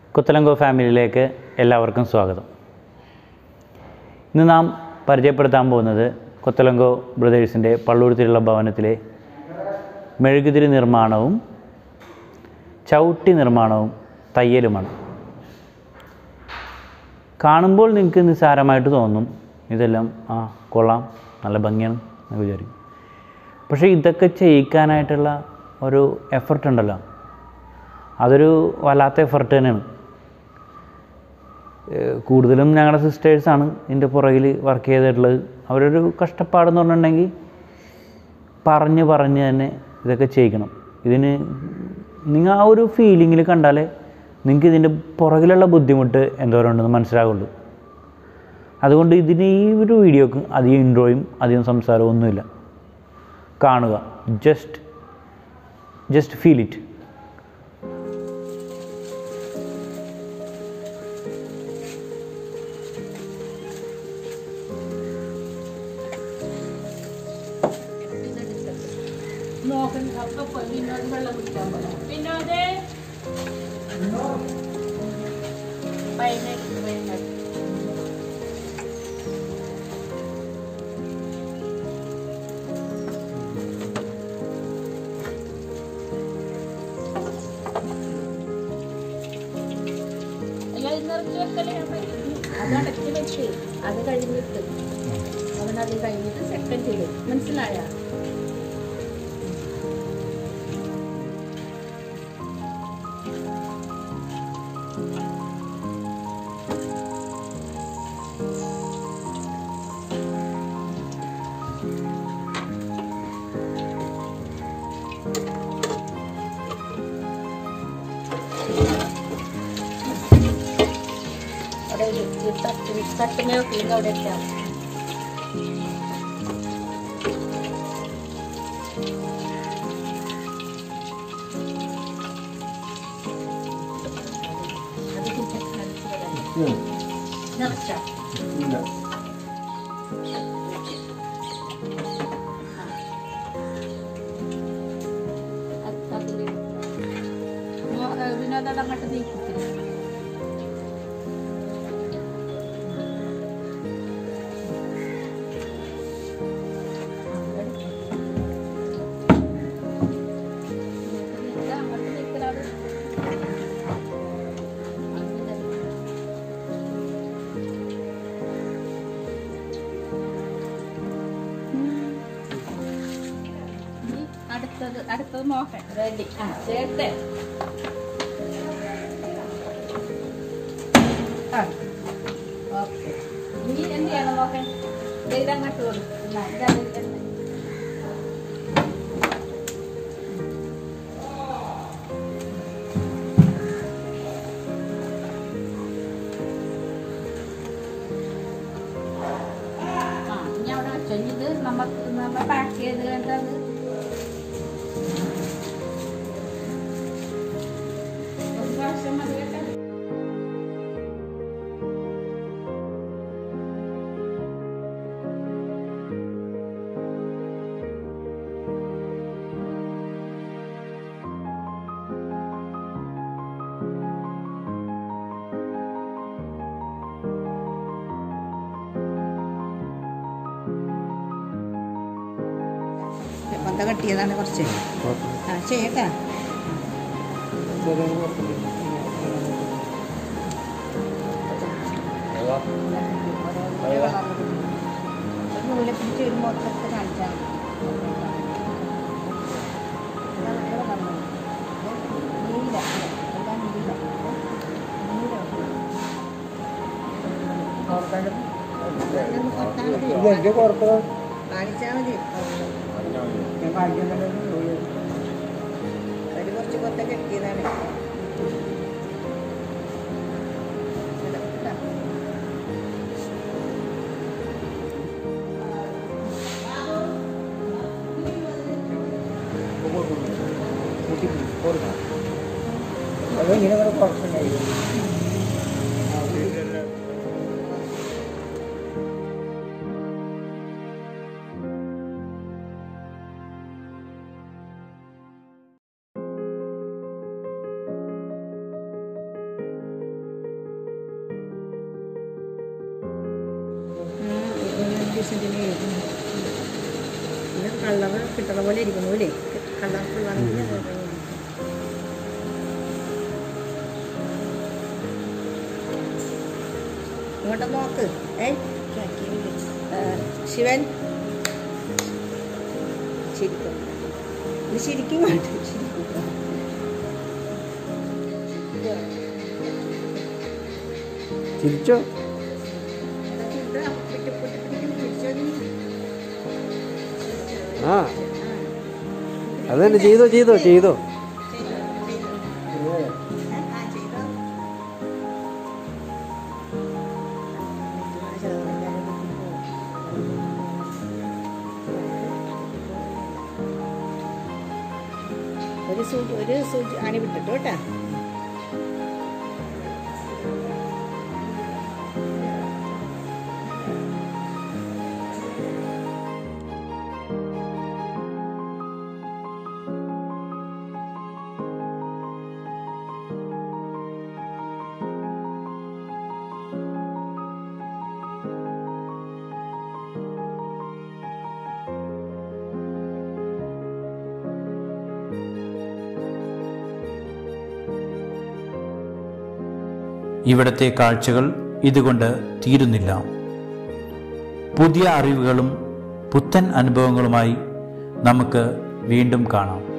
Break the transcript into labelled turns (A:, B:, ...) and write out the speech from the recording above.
A: കുത്തലങ്കോ ഫാമിലിയിലേക്ക് എല്ലാവർക്കും സ്വാഗതം ഇന്ന് നാം പരിചയപ്പെടുത്താൻ പോകുന്നത് കൊത്തലങ്കോ ബ്രദേഴ്സിൻ്റെ പള്ളൂർത്തിലുള്ള ഭവനത്തിലെ മെഴുകുതിരി നിർമ്മാണവും ചവിട്ടി നിർമ്മാണവും തയ്യലുമാണ് കാണുമ്പോൾ നിങ്ങൾക്ക് നിസ്സാരമായിട്ട് തോന്നും ഇതെല്ലാം ആ കൊള്ളാം നല്ല ഭംഗിയാണ് എന്ന് വിചാരിക്കും പക്ഷേ ഇതൊക്കെ ചെയ്യിക്കാനായിട്ടുള്ള ഒരു എഫർട്ട് ഉണ്ടല്ലോ അതൊരു വല്ലാത്ത എഫർട്ട് തന്നെയാണ് ഏഹ് കൂടുതലും ഞങ്ങളുടെ സിസ്റ്റേഴ്സാണ് ഇതിൻ്റെ പുറകിൽ വർക്ക് ചെയ്തിട്ടുള്ളത് അവരൊരു കഷ്ടപ്പാടെന്ന് പറഞ്ഞിട്ടുണ്ടെങ്കിൽ പറഞ്ഞ് പറഞ്ഞ് തന്നെ ഇതൊക്കെ ചെയ്യിക്കണം ഇതിന് നിങ്ങൾ ആ ഒരു ഫീലിങ്ങിൽ കണ്ടാലേ നിങ്ങൾക്ക് ഇതിൻ്റെ പുറകിലുള്ള ബുദ്ധിമുട്ട് എന്തോരം ഉണ്ടെന്ന് മനസ്സിലാകുള്ളൂ അതുകൊണ്ട് ഇതിന് ഈ ഒരു വീഡിയോക്ക് അധികം ഇൻട്രോയും അധികം സംസാരവും ഒന്നുമില്ല കാണുക ജസ്റ്റ് ജസ്റ്റ് ഫീൽ ഇറ്റ്
B: നോക്കൻ ഒക്കെ പോയി വിനോദ് വെള്ളം കുടിക്കാൻ പോകാം വിനോദേ വൈകുന്നേരം വൈകുന്നേരം അയ്യോ ഇത് നിറച്ച് വെക്കലേ അത് അടക്കി വെച്ച് അത് കഴിഞ്ഞിട്ട് അവനത് കഴിഞ്ഞിട്ട് സെക്കൻഡ് ചെയ്യും മനസ്സിലായോ അവിടെ ഒരു ഒരു തട്ട് തട്ടുമേ വെക്കില്ലെങ്കിൽ അവിടെ ഇട്ടാൽ അത് കുട്ടികൾ നിറച്ച വിനോദം അങ്ങോട്ട് നീക്കിട്ടില്ല അടുത്തത് അടുത്തത് നോക്കാൻ റെഡി ആ ചേർത്ത് ആ ഓക്കെ നീ എന്ത് ചെയ്യണം നോക്കാൻ ഇതങ്ങോട്ട് കൊടുക്കും ഇതാണ് ഇതാണ് ആ ഇനി അവിടെ വെച്ചോ ഇനി ഇത് നമുക്ക് നമ്മൾ പാക്ക് ചെയ്ത് കഴിഞ്ഞിട്ട് അത് ഒരു പ്രാവശ്യം മതി കേട്ടോ
C: കൊന്ത കെട്ടിയതാണ് കുറച്ച് ആ ചെയ്യട്ടാ നൂലെ പിടിച്ച് വരുമ്പോൾ ഒക്കെ കാണിച്ചാൽ കാണിച്ചാൽ മതി ഒരു കുറച്ച് കൊത്ത കെട്ടിയതാണ് ഇതാ, ഇതാ.
D: ഇങ്ങനെ കുറച്ചുണ്ടായിരുന്നു
B: ആ
C: ഡീസൻറ്റിന് പിന്നെ കളർ കിട്ടണ പോലെ ഇരിക്കുന്നു അല്ലേ കളർഫുള്ളാണെങ്കിൽ ഇങ്ങോട്ട് നോക്ക് ഏ ആ, ശിവൻ ശരിക്കും ഇത് ശരിക്കും വേണ്ട ശരിക്കും
D: ചിരിച്ചോ ആ അതന്നെ ചെയ്തോ ചെയ്തോ ചെയ്തോ
C: ഒരു സൂചി ഒരു സൂചി ആണി വിട്ടിട്ടു കേട്ടാ
E: ഇവിടത്തെ കാഴ്ചകൾ ഇതുകൊണ്ട് തീരുന്നില്ല പുതിയ അറിവുകളും പുത്തൻ അനുഭവങ്ങളുമായി നമുക്ക് വീണ്ടും കാണാം